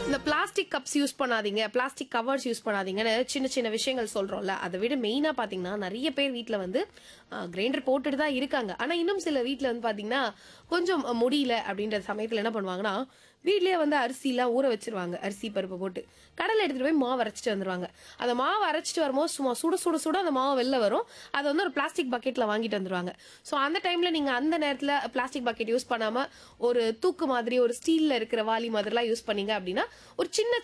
இந்த plastic cups use பண்ணாதீங்க plastic covers use பண்ணாதீங்கன்னு சின்ன சின்ன விஷயங்கள் சொல்றோம்ல அதை விட மெயினா பாத்தீங்கன்னா நிறைய பேர் வீட்ல வந்து கிரைண்டர் போட்டுட்டு தான் இருக்காங்க ஆனா இன்னும் சில வீட்ல வந்து பாத்தீங்கன்னா கொஞ்சம் முடியல அப்படின்ற சமயத்துல என்ன பண்ணுவாங்கன்னா வீட்லயே வந்து அரிசிலாம் ஊற வச்சிருவாங்க அரிசி பருப்பு போட்டு கடலை எடுத்துட்டு போய் மாவு அரைச்சிட்டு வந்துருவாங்க அந்த மாவு அரைச்சிட்டு வரும்போது சும்மா சுட சுட சுட அந்த மாவு வெளில வரும் அதை வந்து ஒரு பிளாஸ்டிக் பக்கெட்ல வாங்கிட்டு வந்துருவாங்க ஸோ அந்த டைம்ல நீங்க அந்த நேரத்துல பிளாஸ்டிக் பக்கெட் யூஸ் பண்ணாம ஒரு தூக்கு மாதிரி ஒரு ஸ்டீல்ல இருக்கிற வாளி மாதிரிலாம் யூஸ் பண்ணீங்க அப்படின்னா ஒரு சின்ன